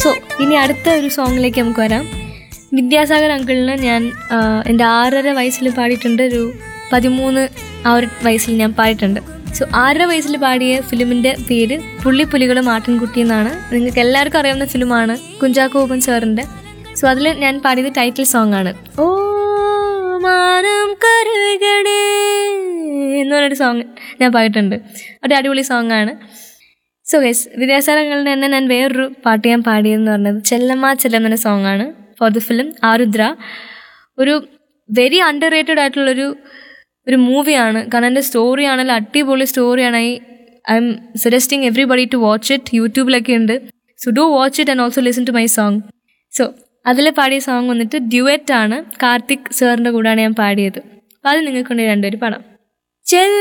so ഇനി അടുത്ത ഒരു സോങ്ങിലേക്ക് നമുക്ക് വരാം വിദ്യാസാഗർ അങ്കിളിന് ഞാൻ ആ, എൻ്റെ ആറര വയസ്സിൽ പാടിയിട്ടുണ്ട് ഒരു പതിമൂന്ന് ആ ഒരു വയസ്സിൽ ഞാൻ പാടിയിട്ടുണ്ട് സോ ആറര വയസ്സിൽ പാടിയ ഫിലിമിൻ്റെ പേര് പുള്ളിപ്പുലികളും ആട്ടിൻകുട്ടി എന്നാണ് നിങ്ങൾക്ക് എല്ലാവർക്കും അറിയാവുന്ന ഫിലിമാണ് കുഞ്ചാക്കോ ബോബൻ സാറിൻ്റെ സോ അതിൽ ഞാൻ പാടിയത് ടൈറ്റിൽ സോങ് ആണ് ഓ മാനം കരുകണേ എന്ന് പറഞ്ഞൊരു സോങ് ഞാൻ പാടിയിട്ടുണ്ട് ഒരു അടിപൊളി സോങ് ആണ് സോ ഗൈസ് വിദ്യാസാഗറിൽ തന്നെ ഞാൻ വേറൊരു പാട്ട് ഞാൻ പാടിയതെന്ന് പറഞ്ഞത് ചെല്ലമ്മ ചെല്ലം എന്ന സോങ് ആണ് ഫോർ ദ ഫിലിം ആരുദ്ര ഒരു വെരി അണ്ടർ റേറ്റഡ് ആയിട്ടുള്ളൊരു ഒരു മൂവിയാണ് കാരണം എൻ്റെ സ്റ്റോറി ആണെങ്കിൽ അടിപൊളി സ്റ്റോറിയാണ് I I am suggesting everybody to watch it യൂട്യൂബിലൊക്കെ ഉണ്ട് so do watch it and also listen to my song so അതിൽ പാടിയ സോങ് വന്നിട്ട് ഡ്യുവറ്റ് ആണ് കാർത്തിക് സാറിൻ്റെ കൂടെയാണ് ഞാൻ പാടിയത് അപ്പോൾ അത് നിങ്ങൾക്കൊണ്ട് രണ്ടുപേര് പാടാം ചെല്ല